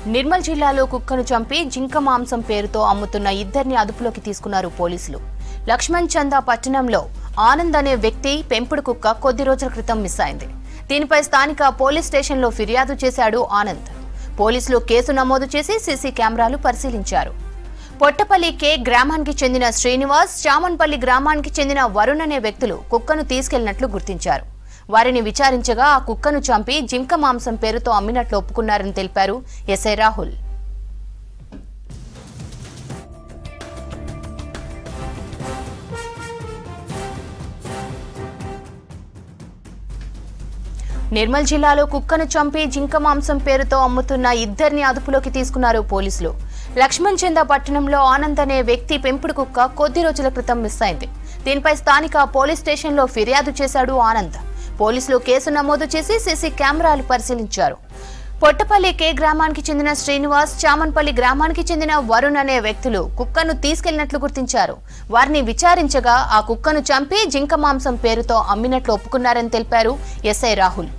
నిర్మల్ జిల్లాలో కుక్కను చంపి జింక మాంసం పేరుతో అమ్ముతున్న ఇద్దరిని అదుపులోకి తీసుకున్నారు పోలీసులు లక్ష్మణ్ చందా పట్టణంలో ఆనంద్ అనే వ్యక్తి పెంపుడు కుక్క కొద్ది రోజుల క్రితం మిస్ అయింది దీనిపై స్థానిక పోలీస్ స్టేషన్లో ఫిర్యాదు చేశాడు ఆనంద్ పోలీసులు కేసు నమోదు చేసి సీసీ కెమెరాలు పరిశీలించారు పొట్టపల్లి కే గ్రామానికి చెందిన శ్రీనివాస్ చామన్పల్లి గ్రామానికి చెందిన వరుణ్ అనే వ్యక్తులు కుక్కను తీసుకెళ్లినట్లు గుర్తించారు వారిని విచారించగా ఆ కుక్కను చంపి జింక మాంసం పేరుతో అమ్మినట్లు ఒప్పుకున్నారని తెలిపారు ఎస్ఐ రాహుల్ నిర్మల్ జిల్లాలో కుక్కను చంపి జింక మాంసం పేరుతో అమ్ముతున్న ఇద్దరిని అదుపులోకి తీసుకున్నారు పోలీసులు లక్ష్మణ్ చంద పట్టణంలో ఆనంద్ అనే వ్యక్తి పెంపుడు కుక్క కొద్ది రోజుల క్రితం మిస్ అయింది దీనిపై స్థానిక పోలీస్ స్టేషన్లో ఫిర్యాదు చేశాడు ఆనంద్ పోలీసులు కేసు నమోదు చేసి సీసీ కెమెరాలు పరిశీలించారు పొట్టపల్లి కే గ్రామానికి చెందిన శ్రీనివాస్ చామన్పల్లి గ్రామానికి చెందిన వరుణ్ అనే వ్యక్తులు కుక్కను తీసుకెళ్లినట్లు గుర్తించారు వారిని విచారించగా ఆ కుక్కను చంపి జింక మాంసం పేరుతో అమ్మినట్లు ఒప్పుకున్నారని తెలిపారు ఎస్ఐ రాహుల్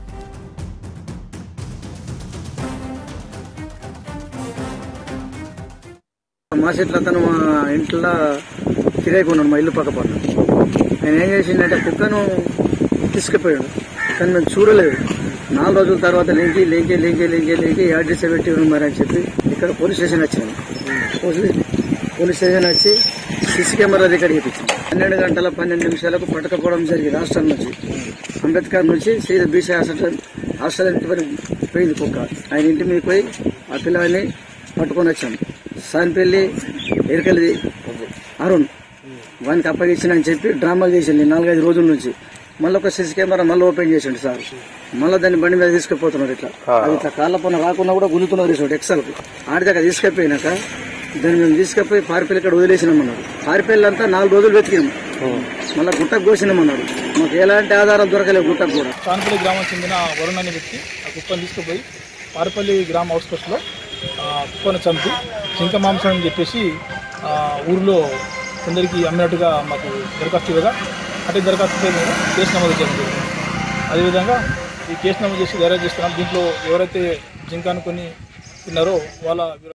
మా చెట్ల అతను మా ఇంట్లో తిరగకున్నాడు మా ఇల్లు పక్క పక్క ఆయన ఏం చేసిండంటే కుక్కను తీసుకుపోయాడు కానీ మేము చూడలేదు నాలుగు రోజుల తర్వాత లేంకి లేంకి లేంకి లేంకి లేంకి అడ్రస్ పెట్టి ఉన్నాం మరి అని చెప్పి ఇక్కడ పోలీస్ స్టేషన్ వచ్చినాను పోలీస్ పోలీస్ స్టేషన్ వచ్చి సీసీ కెమెరా రికార్డ్ చేయించింది పన్నెండు గంటల పన్నెండు నిమిషాలకు పట్టుకపోవడం జరిగింది హాస్టల్ నుంచి అంబేద్కర్ నుంచి సీదా బీసీ హాస్టల్ హాస్టల్ ఇంటి వరకు పోయింది కుక్క ఆయన ఇంటి మీద పోయి ఆ పిల్లని పట్టుకొని వచ్చాం సాన్పల్లి ఎరకలిది అరుణ్ వానికి అప్పగించిన అని చెప్పి డ్రామాలు చేసింది నాలుగైదు రోజుల నుంచి మళ్ళీ ఒక సీసీ కెమెరా మళ్ళీ ఓపెన్ చేసిండు సార్ మళ్ళీ దాన్ని బండి మీద తీసుకుపోతున్నారు ఇట్లా అది ఇట్లా కాళ్ళ పైన రాకుండా కూడా గులుతున్నారు రిసోర్ట్ ఎక్సల్ ఆడిదాకా తీసుకుపోయినాక దాన్ని మేము తీసుకుపోయి పారిపల్లి ఇక్కడ వదిలేసినామన్నారు పారిపల్లి అంతా నాలుగు రోజులు వెతికినాం మళ్ళీ గుట్టకు కోసినామన్నారు మాకు ఎలాంటి ఆధారం దొరకలేదు గుట్టకు కూడా చాన్పల్లి గ్రామం చెందిన వరుణ్ అనే వ్యక్తి ఆ కుక్కను తీసుకుపోయి పారపల్లి గ్రామ అవుట్స్కట్స్లో కుక్కను చంపి జింక మాంసం అని చెప్పేసి ఆ, ఊరిలో కొందరికి అమ్మినట్టుగా మాకు దరఖాస్తు ఇవ్వగా అంటే దరఖాస్తుపై మేము కేసు నమోదు చేయడం జరిగింది అదేవిధంగా ఈ కేసు నమోదు చేసి ధైర్యం చేస్తున్నాం దీంట్లో ఎవరైతే జింక అనుకొని తిన్నారో వాళ్ళ